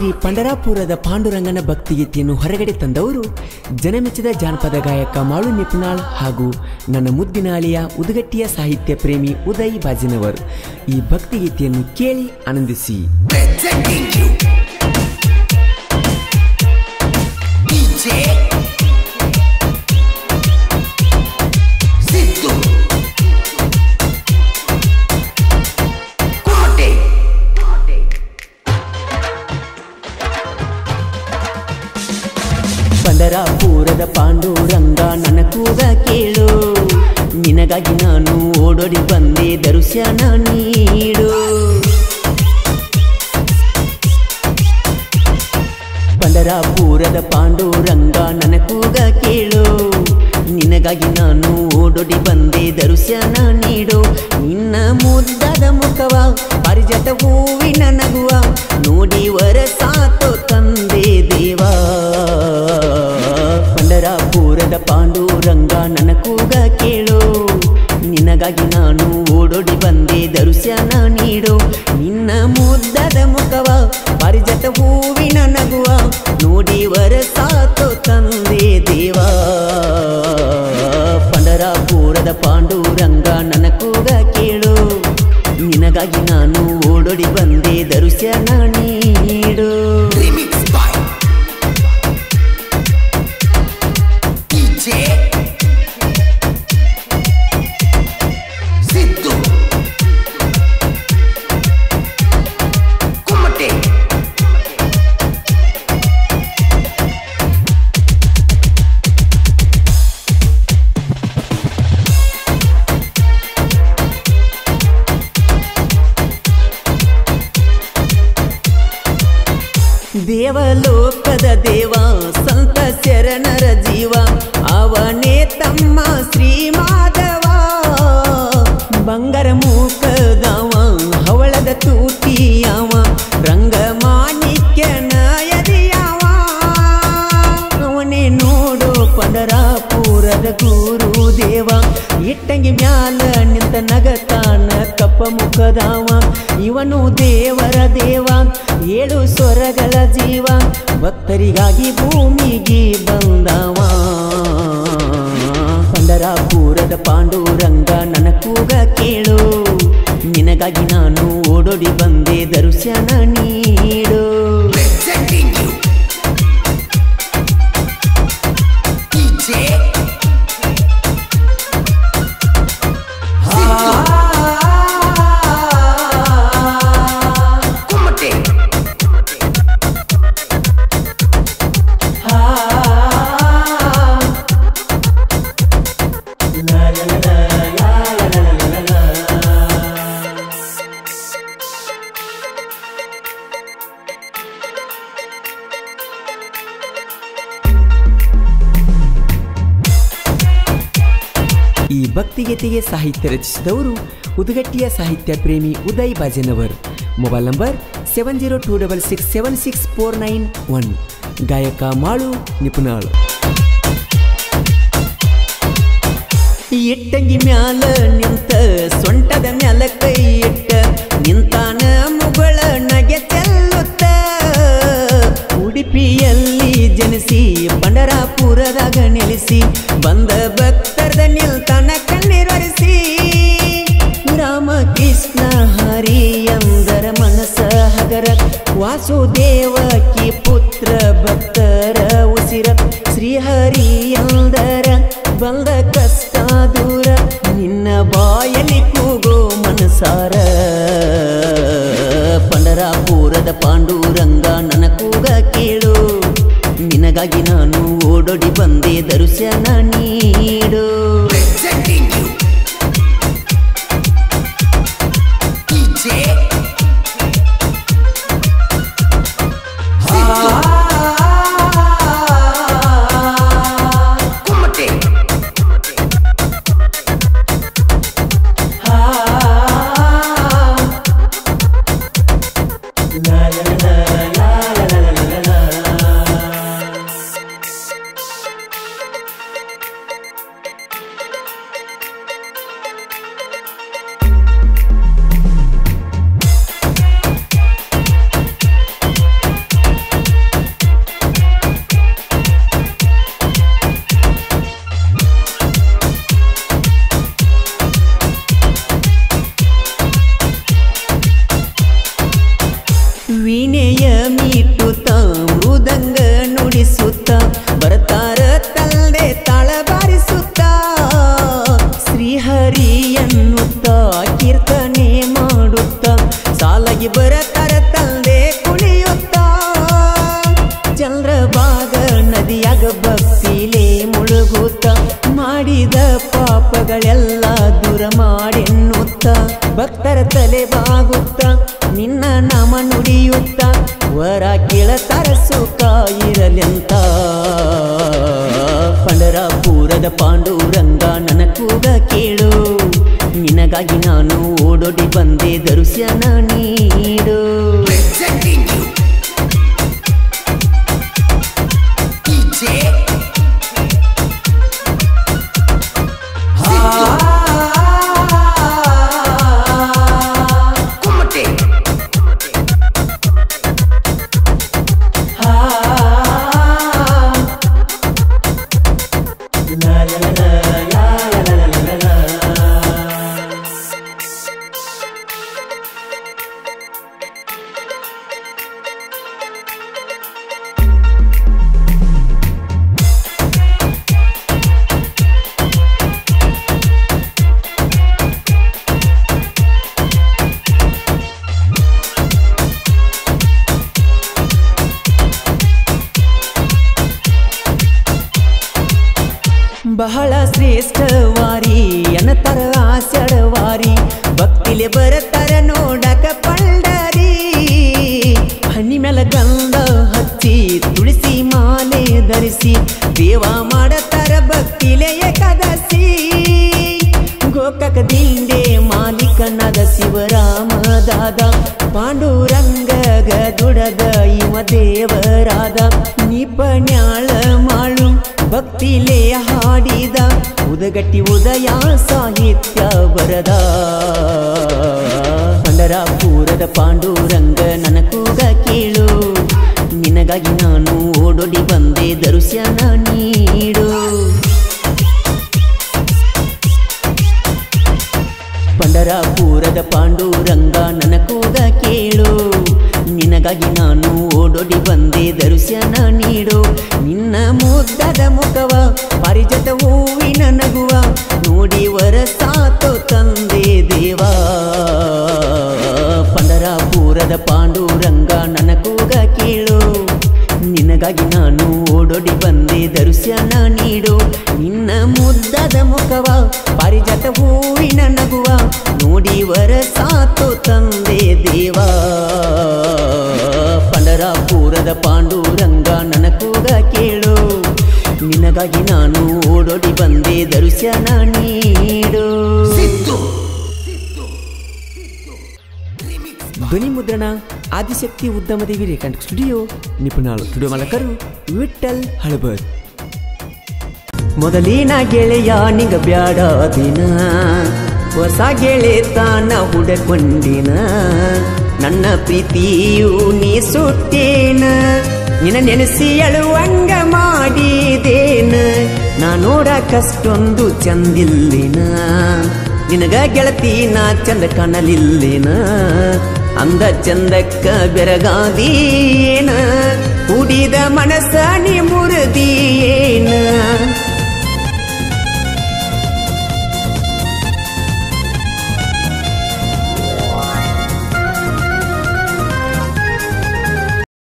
ಶ್ರೀ ಪಂಡರಾಪುರದ ಪಾಂಡುರಂಗನ ಭಕ್ತಿಗೀತೆಯನ್ನು ಹೊರಗಡೆ ತಂದವರು ಜನಮೆಚ್ಚಿದ ಜಾನಪದ ಗಾಯಕ ಮಾಳು ನಿಪುಣಾಳ್ ಹಾಗೂ ನನ್ನ ಮುದ್ದಿನ ಅಳಿಯ ಉದುಗಟ್ಟಿಯ ಸಾಹಿತ್ಯ ಪ್ರೇಮಿ ಉದಯ್ ಬಾಜಿನವರ್ ಈ ಭಕ್ತಿಗೀತೆಯನ್ನು ಕೇಳಿ ಆನಂದಿಸಿ Presenting you DJ Siddu Kumate ಪಂಡರಾಪುರದ Panduranga ನನ್ನ ಕೂಗ ಕೇಳು ನಿನಗಾಗಿ ನಾನು ಓಡೋಡಿ ಬಂದೆ ದರ್ಶನ ನೀಡು ಪಂಡರಾಪುರದ ಪಾಂಡುರಂಗ ನನ್ನ ಕೂಗ ಕೇಳು ನಿನಗಾಗಿ ನಾನು ಓಡೋಡಿ ಬಂದೆ ದರ್ಶನ ನೀಡು ನಿನ್ನ ಮುದ್ದದ ಮುಖವ ಪಾರಿಜಾತ ಹೂವಿನ ನಗುವ ನೋಡಿ ವರಸಾತು ತಂದೆ ದೇವಾ ಪಂಡರಾಪುರದ ಪಾಂಡುರಂಗ ನನ್ನ ಕೂಗ ಕೇಳು ನಿನಗಾಗಿ ನಾನು ಓಡೋಡಿ ಬಂದೆ ದರ್ಶನ ನೀಡು ನಿನ್ನ ಮುದ್ದದ ಮುಖವ ಪಾರಿಜಾತ ಹೂವಿನ ನಗುವ ನೋಡಿ ವರಸಾತು ತಂದೆ ದೇವಾ ಪಂಡರಾಪುರದ ಪಾಂಡುರಂಗ ನನ್ನ ಕೂಗ ಕೇಳು ನಿನಗಾಗಿ ನಾನು ಓಡೋಡಿ ಬಂದೆ ದರ್ಶನ ನೀಡು Remix by DJ Siddu Kumate ದೇವಲೋಕದ ದೇವ ಸಂತ ಶರಣರ ಜೀವ ಅವನೇ ತಮ್ಮ ಶ್ರೀ ಮಾಧವ ಬಂಗಾರ ಮೂಕದವ ಹವಳದ ತೂಟಿಯವ ರಂಗ ಮಾಣಿಕ್ಯ ನಯದಿಯವ ಅವನೇ ನೋಡು ಪಂಡರಾಪುರದ ಗುರು ದೇವ ಇಟ್ಟಂಗಿ ಮ್ಯಾಲ ನಿಂತ ನಗತಾನ ಕಪ್ಪ ಮುಖದವ ಇವನು ದೇವರ ದೇವ ಏಳು ಸ್ವರಗಳ ಜೀವ ಭಕ್ತರಿಗಾಗಿ ಭೂಮಿಗೆ ಬಂದವ ಪಂಡರಾಪುರದ ಪಾಂಡುರಂಗ ನನ್ನ ಕೂಗ ಕೇಳು ನಿನಗಾಗಿ ನಾನು ಓಡೋಡಿ ಬಂದೆ ದರ್ಶನ ನೀಡು Presenting you DJ Kumate ಈ ಭಕ್ತಿಗೀತೆಗೆ ಸಾಹಿತ್ಯ ರಚಿಸಿದವರು ಉದಗಟ್ಟಿಯ ಸಾಹಿತ್ಯ ಪ್ರೇಮಿ Uday Bajanavar mobile number seven zero two double six seven six four nine one ಗಾಯಕ ಮಾಳು ನಿಪುಣಾಳು ಇಟ್ಟಂಗಿ ಮ್ಯಾಲ ನಿಂತ ಸೊಂಟದ ಮ್ಯಾಲ ಕೈ ಇಟ್ಟ ನಿಂತಾನ ಮುಗಳ ನಗೆ ಚೆಲ್ಲುತ್ತ ಉಡುಪಿಯಲ್ಲಿ ಜನಿಸಿ ಪಂಡರಾಪುರದಾಗ ನೆಲೆಸಿ ಬಂದ ಭಕ್ತರದ ನಿಲ್ತಾನ ಕಣ್ಣೀರೊರೆಸಿ ರಾಮಕೃಷ್ಣ ಹರಿ ಎಂದರ ಮನಸ ಹಗರ ವಾಸುದೇವಕಿ ಪುತ್ರ ಭಕ್ತರ ಉಸಿರ ಶ್ರೀಹರಿ ಎಂದರ ಬಂದ ಕಷ್ಟ ದೂರ ನಿನ್ನ ಬಾಯಲ್ಲಿ ಕೂಗೋ ಮನಸಾರ ಪಂಡರಾಪುರದ ಪಾಂಡುರಂಗ ನನ್ನ ಕೂಗ ಕೇಳು ನಿನಗಾಗಿ ನಾನು ಓಡೋಡಿ ಬಂದೆ ದರ್ಶನ ನೀಡು Presenting you DJ Siddu Kumate ವರ್ತನೆ ಮಾಡುತ್ತ ಸಾಲಗಿ ಬರತರ ತಂದೆ ಕುಣಿಯುತ್ತ ಚಂದ್ರಭಾಗ ನದಿಯಾಗ ಭಕ್ತಿಲೇ ಮುಳುಗುತ್ತ ಮಾಡಿದ ಪಾಪಗಳೆಲ್ಲ ದೂರ ಮಾಡೆನ್ನುತ್ತ ಭಕ್ತರ ತಲೆ ಬಾಗುತ್ತ ನಿನ್ನ ನಾಮ ನುಡಿಯುತ್ತ ವರ ಕೇಳತರ ಸುಖ ಇರಲೆಂತ ಪಂಡರಾಪುರದ ಪಾಂಡುರಂಗ ನನ್ನ ಕೂಗ ಕೇಳು ನಿನಗಾಗಿ ನಾನು ಓಡೋಡಿ ಬಂದೆ ದರ್ಶನ ನೀಡು Presenting you. DJ. Kumate. ಬಹಳ ಶ್ರೇಷ್ಠವಾರಿ ಅನತರ ಆಸಡವಾರಿ ಭಕ್ತಿಲೆ ಬರತರ ನೋಡಕ ಪಂಡರಿ ಹನಿ ಮೇಲೆ ಗಂಧ ಹಚ್ಚಿ ತುಳಸಿ ಮಾಲೆ ಧರಿಸಿ ದೇವ ಮಾಡತರ ಭಕ್ತಿಲೆ ಏಕಾದಶಿ ಗೋಕಕ ದಿಂಡೆ ಮಾಲೀಕನಾದ ಶಿವರಾಮದಾದ ಪಾಂಡುರಂಗಗ ದುಡದ ಇವ ದೇವರಾದ ನಿಪಣ್ಯಾಳ ಮಾಳು ಭಕ್ತಿಲೇ ಹಾಡಿದ ಉದಗಟ್ಟಿ ಉದಯ ಸಾಹಿತ್ಯ ಬರದ ಪಂಡರಾಪುರದ ಪಾಂಡುರಂಗ ನನ್ನ ಕೂಗ ಕೇಳು ನಿನಗಾಗಿ ನಾನು ಓಡೋಡಿ ಬಂದೆ ದರ್ಶನ ನೀಡು ಪಂಡರಾಪುರದ ಪಾಂಡುರಂಗ ನನ್ನ ಕೂಗ ಕೇಳು ನಿನಗಾಗಿ ನಾನು ಓಡೋಡಿ ಬಂದೆ ದರ್ಶನ ನೀಡು ನಿನ್ನ ಮುದ್ದದ ಮುಖವ ಪರಿಜತ ಹೂವಿನ ನಗುವ ನೋಡಿ ವರಸಾತು ತಂದೆ ದೇವಾ ಪಂಡರಾಪುರದ ಪಾಂಡುರಂಗ ನನ್ನ ಕೂಗ ಕೇಳು ನಿನಗಾಗಿ ನಾನು ಓಡೋಡಿ ಬಂದೆ ದರ್ಶನ ನೀಡು ನಿನ್ನ ಮುದ್ದದ ಮುಖವ ಪಾರಿಜಾತ ಹೂವಿನ ನಗುವ ನೋಡಿ ವರಸಾತು ತಂದೆ ದೇವಾ ಪಂಡರಾಪುರದ ಪಾಂಡುರಂಗ ನನ್ನ ಕೂಗ ಕೇಳು ನಿನಗಾಗಿ ನಾನು ಓಡೋಡಿ ಬಂದೆ ದರ್ಶನ ನೀಡು Siddu. ಧ್ವನಿ ಮುದ್ರಣ ಆದಿಶಕ್ತಿ ಉದ್ಯಮದೇವಿ ರೇಖಾಂಟ್ ಸ್ಟುಡಿಯೋ ನಿಪುಣಾಳು ಸ್ಟುಡಿಯೋ ಮಾಲಕರು ವಿಠಲ್ ಹಳಬರ್ ಮೊದಲಿನ ಗೆಳೆಯ ನಿಗ ಬ್ಯಾಡ ದಿನ ಹೊಸ ಗೆಳೆತಾನ ಹುಡಕೊಂಡಿನ ನನ್ನ ಪ್ರೀತಿಯು ನೀ ಸುಟ್ಟೇನ ನಿನ್ನ ನೆನೆಸಿ ಅಳುವಂಗ ಮಾಡಿದೇನ ನಾ ನೋಡಕಷ್ಟೊಂದು ಚಂದಿಲ್ಲಿನ ನಿನಗ ಗೆಳತಿ ನಾ ಚಂದ ಕಾಣಲಿಲ್ಲಿನ ಅಂದ ಚಂದಕ್ಕ ಬೆರಗಾದೀನ ಕುಡಿದ ಮನಸ್ಸ